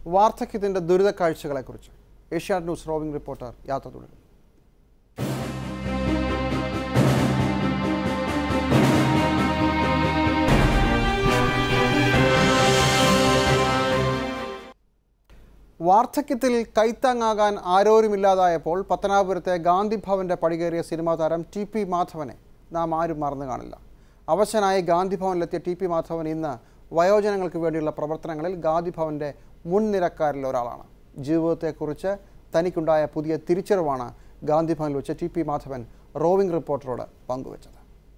വാർദ്ധക്യത്തിൻ്റെ ദുരിത കാഴ്ചകളെക്കുറിച്ച് Asianet news roving reporter യാത്ര തുടരും വാർദ്ധക്യത്തിൽ കൈത്താങ്ങാകാൻ ആരോരുമില്ലാതായപ്പോൾ പത്തനാപുരത്തെ ഗാന്ധി ഭവന്റെ പടികേറിയ സിനിമാ താരം ടി പി മാധവനെ നാം ആരും മറന്നു കാണില്ല അവശനായി ഗാന്ധി ഭവനിലെത്തിയ ടി പി മാധവൻ ഇന്ന് വയോജനങ്ങൾക്ക് വേണ്ടിയുള്ള പ്രവർത്തനങ്ങളിൽ ഗാന്ധി ഭവന്റെ മുൻനിരക്കാരിൽ ഒരാളാണ് ജീവിതത്തെക്കുറിച്ച് തനിക്കുണ്ടായ പുതിയ തിരിച്ചറിവാണ് ഗാന്ധി ഭവനിൽ വെച്ച് ടി പി മാധവൻ റോവിംഗ് റിപ്പോർട്ടറോട് പങ്കുവച്ചത്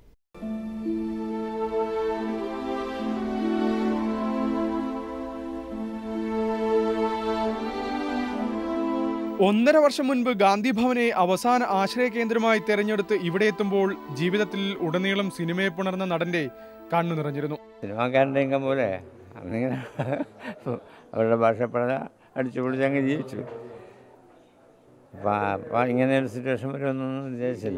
ഒന്നര വർഷം മുൻപ് ഗാന്ധി ഭവനെ അവസാന ആശ്രയ കേന്ദ്രമായി തെരഞ്ഞെടുത്ത് ഇവിടെ എത്തുമ്പോൾ ജീവിതത്തിൽ ഉടനീളം സിനിമയെ പുണർന്ന നടന്റെ കണ്ണു നിറഞ്ഞിരുന്നു സിനിമാക്കാരൻ്റെ ഇങ്കം പോലെ അന്നിങ്ങനെ അവരുടെ ഭാഷപ്പഴ അടിച്ചു പൊളിച്ച് അങ്ങ് ജീവിച്ചു അപ്പം അപ്പം ഇങ്ങനെ ഒരു സിറ്റുവേഷൻ വരുമെന്നൊന്നും വിചാരിച്ചില്ല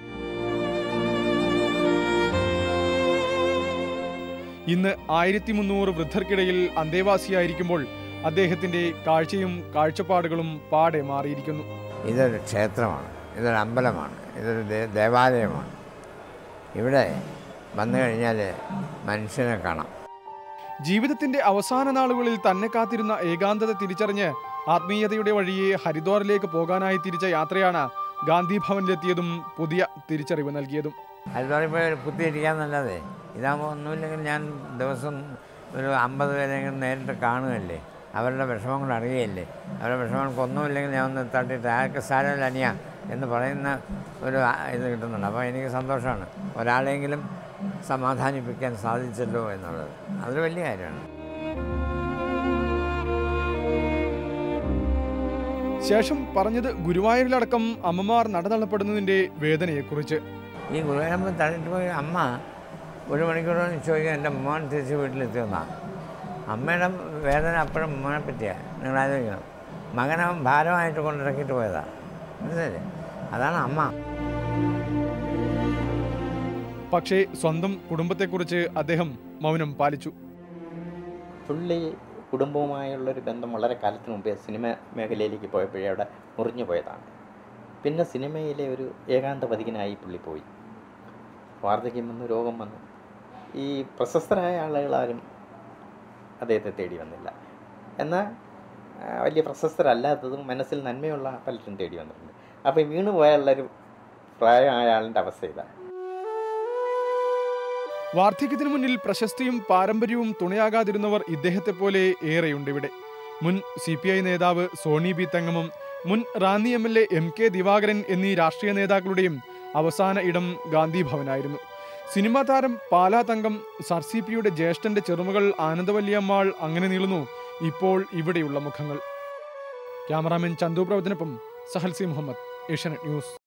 ഇന്ന് ആയിരത്തി മുന്നൂറ് വൃദ്ധർക്കിടയിൽ അന്തേവാസിയായിരിക്കുമ്പോൾ അദ്ദേഹത്തിന്റെ കാഴ്ചയും കാഴ്ചപ്പാടുകളും പാടെ മാറിയിരിക്കുന്നു ഇതൊരു ക്ഷേത്രമാണ് ഇതൊരു അമ്പലമാണ് ഇതൊരു ദേ- ദേവാലയമാണ് ഇവിടെ വന്നു കഴിഞ്ഞാൽ മനുഷ്യനെ കാണാം ജീവിതത്തിന്റെ അവസാന നാളുകളിൽ തന്നെ കാത്തിരുന്ന ഏകാന്തത തിരിച്ചറിഞ്ഞ് ആത്മീയതയുടെ വഴിയെ ഹരിദ്വാറിലേക്ക് പോകാനായി തിരിച്ച യാത്രയാണ് ഗാന്ധി ഭവനിലെത്തിയതും പുതിയ തിരിച്ചറിവ് നൽകിയതും ഹരിദ്വാറിൽ പോയി കുത്തിയിരിക്കാന്നല്ലാതെ ഇതാകുമ്പോൾ ഒന്നുമില്ലെങ്കിൽ ഞാൻ ദിവസം ഒരു അമ്പത് പേരെങ്കിലും നേരിട്ട് കാണുകയല്ലേ അവരുടെ വിഷമങ്ങൾ അറിയുകയല്ലേ അവരുടെ വിഷമങ്ങൾക്ക് ഒന്നുമില്ലെങ്കിൽ ഞാൻ ഒന്ന് തട്ടിയിട്ട് ആർക്ക് സാരമില്ല അനിയ എന്ന് പറയുന്ന ഒരു ആ- ഇത് കിട്ടുന്നുണ്ട് അപ്പോൾ എനിക്ക് സന്തോഷമാണ് ഒരാളെങ്കിലും സമാധാനിപ്പിക്കാൻ സാധിച്ചല്ലോ എന്നുള്ളത് അതൊരു വലിയ കാര്യമാണ് ശേഷം പറഞ്ഞത് ഗുരുവായൂരിലടക്കം അമ്മമാർ നടതള്ളപ്പെടുന്നതിന്റെ വേദനയെക്കുറിച്ച് ഈ ഗുരുവായൂരമ്പലം തള്ളിട്ട് പോയി അമ്മ ഒരു മണിക്കൂറോളം ചോദിക്കാൻ എൻ്റെ മോൻ തിരിച്ച് വീട്ടിലെത്തിയെന്നാണ് അമ്മയുടെ വേദന അപ്പോഴും മോനെ പറ്റിയാണ് നിങ്ങൾ ആലോചിക്കണം മകനെ ഭാരമായിട്ട് കൊണ്ടിറക്കിയിട്ട് പോയതാണ് മനസ്സിലല്ലേ അതാണ് അമ്മ പക്ഷേ സ്വന്തം കുടുംബത്തെക്കുറിച്ച് അദ്ദേഹം മൗനം പാലിച്ചു പുള്ളി കുടുംബവുമായുള്ളൊരു ബന്ധം വളരെ കാലത്തിന് മുമ്പേ സിനിമ മേഖലയിലേക്ക് പോയപ്പോഴേ അവിടെ മുറിഞ്ഞു പോയതാണ് പിന്നെ സിനിമയിലെ ഒരു ഏകാന്ത പതികനായി പുള്ളി പോയി വാർദ്ധക്യം വന്നു രോഗം വന്നു ഈ പ്രശസ്തരായ ആളുകളാരും അദ്ദേഹത്തെ തേടി വന്നില്ല എന്നാൽ ആ, വലിയ പ്രശസ്തരല്ലാത്തതും മനസ്സിൽ നന്മയുള്ള പലരും തേടി വന്നിട്ടുണ്ട് അപ്പോൾ വീണു പോയുള്ളൊരു പ്രായമായ ആളിൻ്റെ അവസ്ഥ ഇതാണ് വാർദ്ധക്യത്തിനു മുന്നിൽ പ്രശസ്തിയും പാരമ്പര്യവും തുണയാകാതിരുന്നവർ ഇദ്ദേഹത്തെ പോലെ ഏറെയുണ്ട് ഇവിടെ മുൻ സി പി ഐ നേതാവ് സോണി ബി തങ്ങമും മുൻ Ranni M L A M K Divakaran എന്നീ രാഷ്ട്രീയ നേതാക്കളുടെയും അവസാന ഇടം ഗാന്ധി ഭവനായിരുന്നു സിനിമാ താരം പാലാ തങ്കം സർ സി പിയുടെ ജ്യേഷ്ഠന്റെ ചെറുമകൾ ആനന്ദവല്ലിയമ്മാൾ അങ്ങനെ നീളുന്നു ഇപ്പോൾ ഇവിടെയുള്ള മുഖങ്ങൾ ക്യാമറാമാൻ ചന്തു പ്രവചനപ്പം സഹൽ സി മുഹമ്മദ് ഏഷ്യാനെറ്റ് ന്യൂസ്